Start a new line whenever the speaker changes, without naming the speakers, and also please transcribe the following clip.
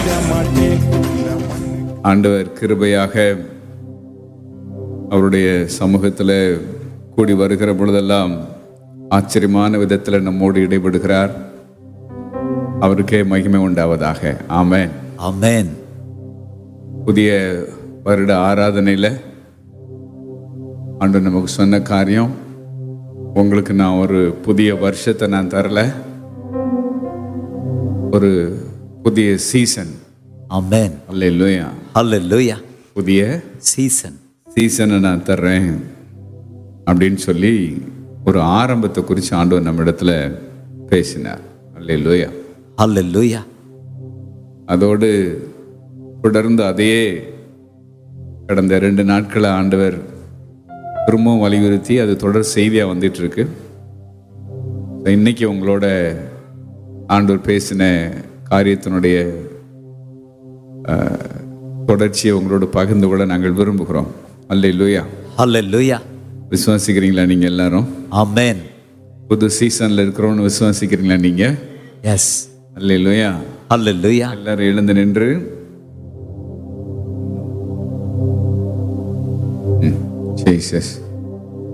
ஆண்டவர் கிருபையாக அவருடைய சமூகத்தில் கூடி வருகிற பொழுதெல்லாம் ஆச்சரியமான விதத்தில் நம்மோடு இடைபடுகிறார் அவருக்கே மகிமை உண்டாவதாக ஆமென்
Amen.
புதிய வருட ஆராதனையில் ஆண்டு நமக்கு சொன்ன காரியம் உங்களுக்கு நான் ஒரு புதிய வருஷத்தை நான் தரல ஒரு புதிய சீசன்
Amen.
அல்ல
Hallelujah.
புதிய
Season.
சீசனை நான் தர்றேன் அப்படின்னு சொல்லி ஒரு ஆரம்பத்தை குறித்து ஆண்டவர் நம்மிடத்துல பேசினார் அல்ல
Hallelujah.
அதோடு தொடர்ந்து அதையே கடந்த ரெண்டு நாட்களை ஆண்டவர் திரும்பவும் வலியுறுத்தி அது தொடர் செய்தியாக வந்துட்டு இருக்கு இன்னைக்கு உங்களோட ஆண்டவர் பேசின காரியத்தினுடைய அஹ், தொடர்ச்சியை உங்களோட பகிர்ந்து கொள்ள நாங்கள் விரும்புகிறோம் அல்ல
Hallelujah.
விசுவாசிக்கிறீங்களா நீங்க எல்லாரும்
Amen.
புது சீசன்ல இருக்கிறோம்னு விசுவாசிக்கிறீங்களா நீங்க
Yes.
அல்ல
Hallelujah.
எல்லாரும் எழுந்து நின்று ம், ஜீசஸ்